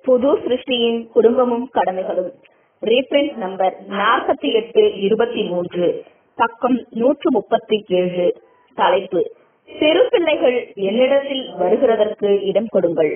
புது சிருஷ்டியின் குடும்பமும் கடமைகளும் reprint number நாற்பத்தி எட்டு இருபத்தி மூன்று பக்கம் நூற்று முப்பத்தி ஏழு தலைப்பு சிறு பிள்ளைகள் என்னிடத்தில் வருகிறதற்கு இடம் கொடுங்கள்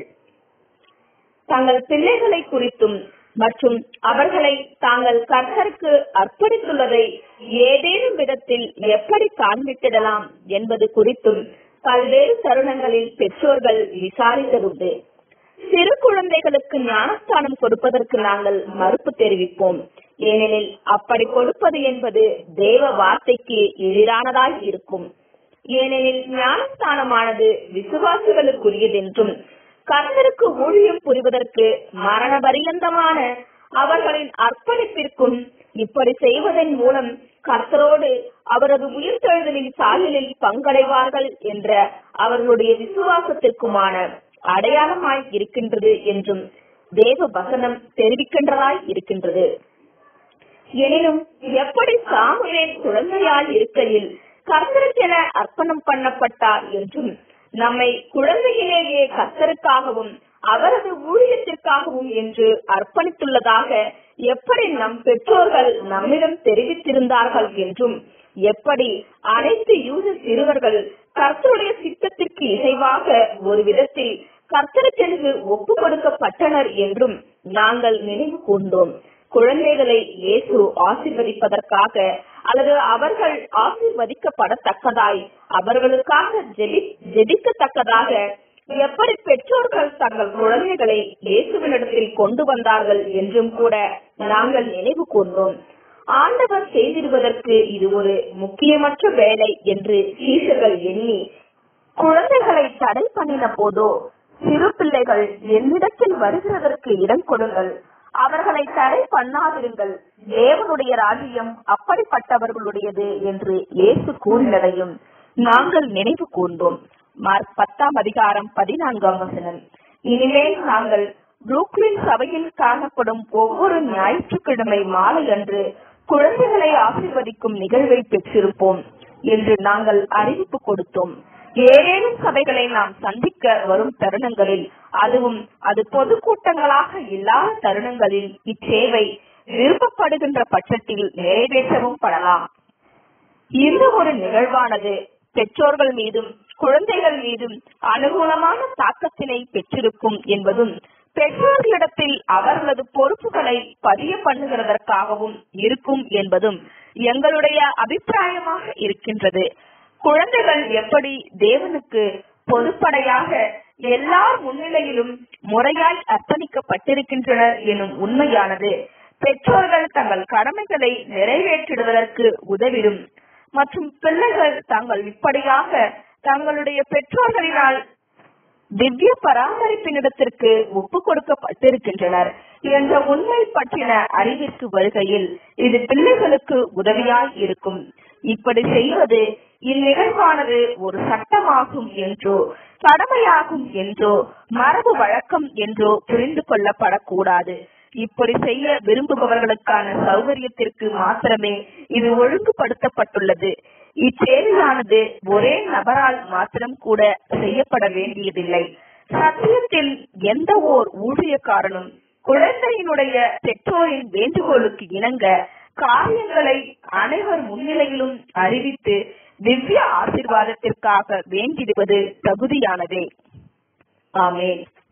தங்கள் பிள்ளைகளை குறித்தும் மற்றும் அவர்களை தாங்கள் கர்த்தருக்கு அர்ப்பணித்துள்ளதை ஏதேனும் விதத்தில் எப்படி காண்பித்திடலாம் என்பது குறித்தும் பல்வேறு தருணங்களில் பெற்றோர்கள் விசாரித்ததுண்டு சிறு குழந்தைகளுக்கு ஞானஸ்தானம் கொடுப்பதற்கு நாங்கள் மறுப்பு தெரிவிப்போம் ஏனெனில் அப்படி கொடுப்பது என்பது தேவ வார்த்தைக்கு எதிரானதாய் இருக்கும் ஏனெனில் ஞானஸ்தானமானது விசுவாசிகளுக்குரியதென்றும் கர்த்தருக்கு ஊழியம் புரிவதற்கு மரண பரியந்தமான அவர்களின் அர்ப்பணிப்பிற்கும் இப்படி செய்வதன் மூலம் கர்த்தரோடு அவரது உயிர்த்தெழுதலின் சாயலில் பங்கடைவார்கள் என்ற அவர்களுடைய விசுவாசத்திற்குமான அடையாளமாய் இருக்கின்றது என்றும் தேவ வசனம் தெரிவிக்கின்றதாய் இருக்கின்றது எனினும் எப்படி சாமுவேல் குழந்தையாய் இருக்கையில் கர்த்தருக்கென அர்ப்பணம் பண்ணப்பட்டார் என்றும் நம்மை குழந்தையிலேயே கர்த்தருக்காகவும் அவரது ஊழியத்திற்காகவும் என்று அர்ப்பணித்துள்ளதாக எப்படி நம் பெற்றோர்கள் நம்மிடம் தெரிவித்திருந்தார்கள் என்றும் எப்படி அனைத்து யூத சிறுவர்கள் கர்த்தருடைய சித்தத்திற்கு இசைவாக ஒரு விதத்தில் கர்த்தருக்கென்று ஒப்பு கொடுக்கப்பட்டனர் என்றும் நாங்கள் நினைவு கூர்ந்தோம் குழந்தைகளை இயேசு ஆசிர்வதிப்பதற்காக அல்லது அவர்கள் ஆசிர்வதிக்கப்படத்தக்கதாய் அவர்களுக்காக ஜெபி ஜெபிக்கத்தக்கதாக எப்படி பெற்றோர்கள் தங்கள் குழந்தைகளை இயேசுவினிடத்தில் கொண்டு வந்தார்கள் என்றும் கூட நாங்கள் நினைவு கூர்ந்தோம் ஆண்டவர் செய்திருவதற்கு இது ஒரு முக்கியமற்ற வேலை என்று சீசர்கள் எண்ணி குழந்தைகளை தடை பண்ணின போதோ சிறு பிள்ளைகள் என்னிடத்தில் வருகிறதற்கு இடம் கொடுங்கள் அவர்களை தடை பண்ணாதிருங்கள் தேவனுடைய ராஜ்யம் அப்படிப்பட்டவர்களுடையது என்று இயேசு கூறினதையும் நாங்கள் நினைவு கூர்ந்தோம் மார்க் பத்தாம் அதிகாரம் பதினான்காம் வசனம் இனிமேல் நாங்கள் புரூக்லின் சபையில் காணப்படும் ஒவ்வொரு ஞாயிற்றுக்கிழமை மாலை அன்று குழந்தைகளை ஆசீர்வதிக்கும் நிகழ்வை பெற்றிருப்போம் என்று நாங்கள் அறிவிப்பு கொடுத்தோம் ஏதேனும் சபைகளை நாம் சந்திக்க வரும் தருணங்களில் அதுவும் அது பொதுக்கூட்டங்களாக இல்லாத தருணங்களில் இச்சேவை விருப்பப்படுகின்ற பட்சத்தில் நிறைவேற்றவும் படலாம் இந்த ஒரு நிகழ்வானது பெற்றோர்கள் மீதும் குழந்தைகள் மீதும் அனுகூலமான தாக்கத்தினை பெற்றிருக்கும் என்பதும் பெற்றோர்களிடத்தில் அவர்களது பொறுப்புகளை பதிய பண்ணுகிறதற்காகவும் இருக்கும் என்பதும் எங்களுடைய அபிப்பிராயமாக இருக்கின்றது குழந்தைகள் எப்படி தேவனுக்கு பொதுப்படையாக எல்லார் முன்னிலையிலும் முறையாய் அர்ப்பணிக்கப்பட்டிருக்கின்றனர் எனும் உண்மையானது பெற்றோர்கள் தங்கள் கடமைகளை நிறைவேற்றிடுவதற்கு உதவிடும் மற்றும் பிள்ளைகள் தாங்கள் இப்படியாக தங்களுடைய பெற்றோர்களினால் திவ்ய பராமரிப்பினிடத்திற்கு ஒப்பு கொடுக்கப்பட்டிருக்கின்றனர் என்ற உண்மை பற்றின அறிவிற்கு வருகையில் இது பிள்ளைகளுக்கு உதவியாய் இருக்கும் இப்படி செய்வது இந்நிகழ்வானது ஒரு சட்டமாகும் என்றோ கடமையாகும் என்றோ மரபு வழக்கம் என்றோ புரிந்து கொள்ளப்படக்கூடாது இப்படி செய்ய விரும்புபவர்களுக்கான சௌகரியத்திற்கு மாத்திரமே இது ஒழுங்குபடுத்தப்பட்டுள்ளது இச்சேவையானது ஒரே நபரால் மாத்திரம் கூட செய்யப்பட வேண்டியதில்லை சத்தியத்தில் எந்த ஓர் ஊழியக்காரனும் குழந்தையினுடைய பெற்றோரின் வேண்டுகோளுக்கு இணங்க காரியங்களை அனைவர் முன்னிலையிலும் அறிவித்து திவ்ய ஆசிர்வாதத்திற்காக வேண்டிடுவது தகுதியானதே ஆமேன்